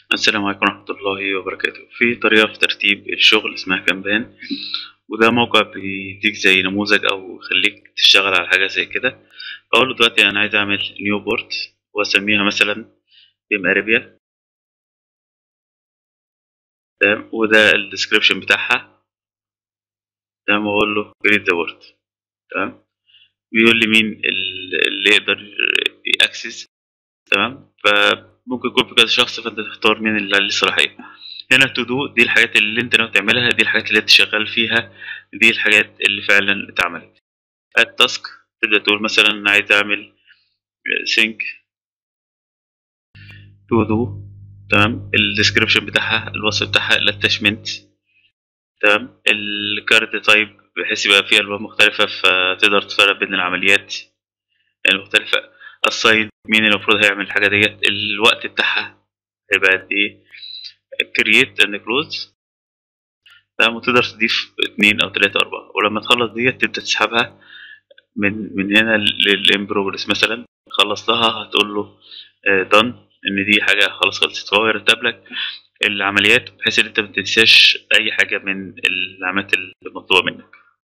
السلام عليكم ورحمة الله وبركاته في طريقة في ترتيب الشغل اسمها كانبان وده موقع بيديك زي نموذج أو يخليك تشتغل على حاجة زي كده أقول له دلوقتي أنا عايز أعمل نيو بورت وأسميها مثلا بيم أريبيا تمام وده الديسكريبشن بتاعها تمام وأقول له create the board تمام بيقول لي مين ال- اللي يقدر يأكسس تمام فممكن يكون في كذا شخص فانت تختار مين اللي عليه الصلاحية هنا تو دو دي الحاجات اللي انت ناوي تعملها دي الحاجات اللي انت شغال فيها دي الحاجات اللي فعلا اتعملت التاسك تبدأ تقول مثلا انا عايز اعمل سينك تو دو تمام الديسكريبشن بتاعها الوصف بتاعها الاتاشمنت تمام الكارت تايب بحيث يبقى فيها الوان مختلفة فتقدر تفرق بين العمليات المختلفة الساين مين اللي المفروض هيعمل الحاجة ديت الوقت بتاعها هيبقى قد ايه كرييت اند كلوز تمام وتقدر تضيف اتنين او تلاتة اربعة ولما تخلص ديت تبدأ تسحبها من من هنا للان بروجرس مثلا خلصتها هتقول له دان ان دي حاجة خلاص خلصت فهو يرتب لك العمليات بحيث ان انت ما تنساش اي حاجة من العمليات المطلوبة منك